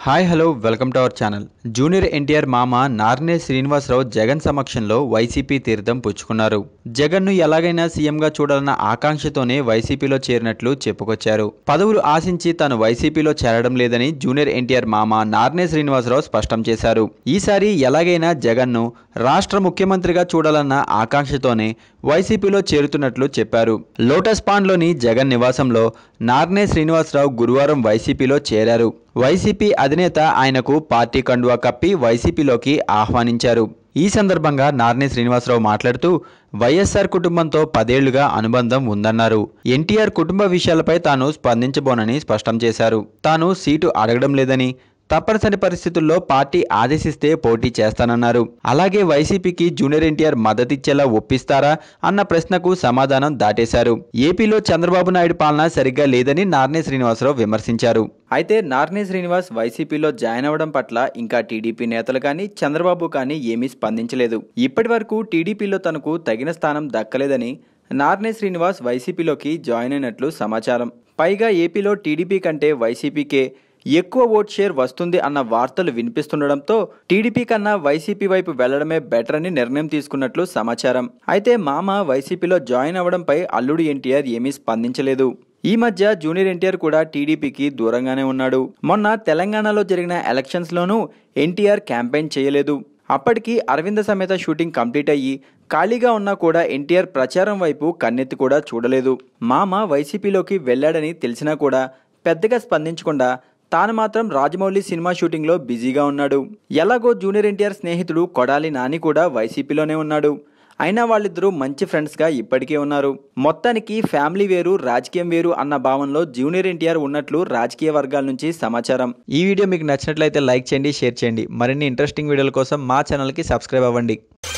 hi hello welcome to our channel junior NTR మామ నార్నే శ్రీనివాసరావు జగన్ సమక్షంలో YCP తీర్థం పుచ్చుకున్నారు జగన్ను ఎలాగైనా సీఎంగా చూడాలన్న ఆకాంక్షతోనే వైసీపీలో చేరినట్లు చెప్పుకొచ్చారు పదవులు ఆశించి తాను వైసీపీలో చేరడం లేదని జూనియర్ ఎన్టీఆర్ మామ నార్నే శ్రీనివాసరావు స్పష్టం చేశారు ఈసారి ఎలాగైనా జగన్ను రాష్ట్ర ముఖ్యమంత్రిగా చూడాలన్న ఆకాంక్షతోనే వైసీపీలో చేరుతున్నట్లు చెప్పారు లోటస్ పాండ్లోని జగన్ నివాసంలో నార్నే శ్రీనివాసరావు గురువారం వైసీపీలో చేరారు వైసీపీ అధినేత ఆయనకు పార్టీ కండువా కప్పి వైసీపీలోకి ఆహ్వానించారు ఈ సందర్భంగా నార్నే శ్రీనివాసరావు మాట్లాడుతూ వైఎస్ఆర్ కుటుంబంతో పదేళ్లుగా అనుబంధం ఉందన్నారు ఎన్టీఆర్ కుటుంబ విషయాలపై తాను స్పందించబోనని స్పష్టం చేశారు తాను సీటు అడగడం లేదని తప్పనిసరి పరిస్థితుల్లో పార్టీ ఆదేశిస్తే పోటీ చేస్తానన్నారు అలాగే వైసీపీకి జూనియర్ ఎన్టీఆర్ మద్దతిచ్చేలా ఒప్పిస్తారా అన్న ప్రశ్నకు సమాధానం దాటేశారు ఏపీలో చంద్రబాబు నాయుడు పాలన సరిగ్గా లేదని నార్నే శ్రీనివాసరావు విమర్శించారు అయితే నార్నే శ్రీనివాస్ వైసీపీలో జాయిన్ అవ్వడం పట్ల ఇంకా టీడీపీ నేతలు కానీ చంద్రబాబు కానీ ఏమీ స్పందించలేదు ఇప్పటి వరకు టీడీపీలో తనకు తగిన స్థానం దక్కలేదని నార్నే శ్రీనివాస్ వైసీపీలోకి జాయిన్ అయినట్లు సమాచారం పైగా ఏపీలో టీడీపీ కంటే వైసీపీకే ఎక్కువ ఓట్ షేర్ వస్తుంది అన్న వార్తలు వినిపిస్తుండడంతో టీడీపీ కన్నా వైసీపీ వైపు వెళ్లడమే బెటర్ అని నిర్ణయం తీసుకున్నట్లు సమాచారం అయితే మామ వైసీపీలో జాయిన్ అవ్వడంపై అల్లుడు ఎన్టీఆర్ ఏమీ స్పందించలేదు ఈ మధ్య జూనియర్ ఎన్టీఆర్ కూడా టీడీపీకి దూరంగానే ఉన్నాడు మొన్న తెలంగాణలో జరిగిన ఎలక్షన్స్ లోనూ ఎన్టీఆర్ క్యాంపెయిన్ చేయలేదు అప్పటికి అరవింద సమేత షూటింగ్ కంప్లీట్ అయ్యి ఖాళీగా ఉన్నా కూడా ఎన్టీఆర్ ప్రచారం వైపు కన్నెత్తి కూడా చూడలేదు మామ వైసీపీలోకి వెళ్ళాడని తెలిసినా కూడా పెద్దగా స్పందించకుండా తాను మాత్రం రాజమౌళి సినిమా షూటింగ్లో బిజీగా ఉన్నాడు ఎలాగో జూనియర్ ఎన్టీఆర్ స్నేహితుడు కొడాలి నాని కూడా వైసీపీలోనే ఉన్నాడు అయినా వాళ్ళిద్దరూ మంచి ఫ్రెండ్స్గా ఇప్పటికే ఉన్నారు మొత్తానికి ఫ్యామిలీ వేరు రాజకీయం వేరు అన్న భావనలో జూనియర్ ఎన్టీఆర్ ఉన్నట్లు రాజకీయ వర్గాల నుంచి సమాచారం ఈ వీడియో మీకు నచ్చినట్లయితే లైక్ చేయండి షేర్ చేయండి మరిన్ని ఇంట్రెస్టింగ్ వీడియోల కోసం మా ఛానల్కి సబ్స్క్రైబ్ అవ్వండి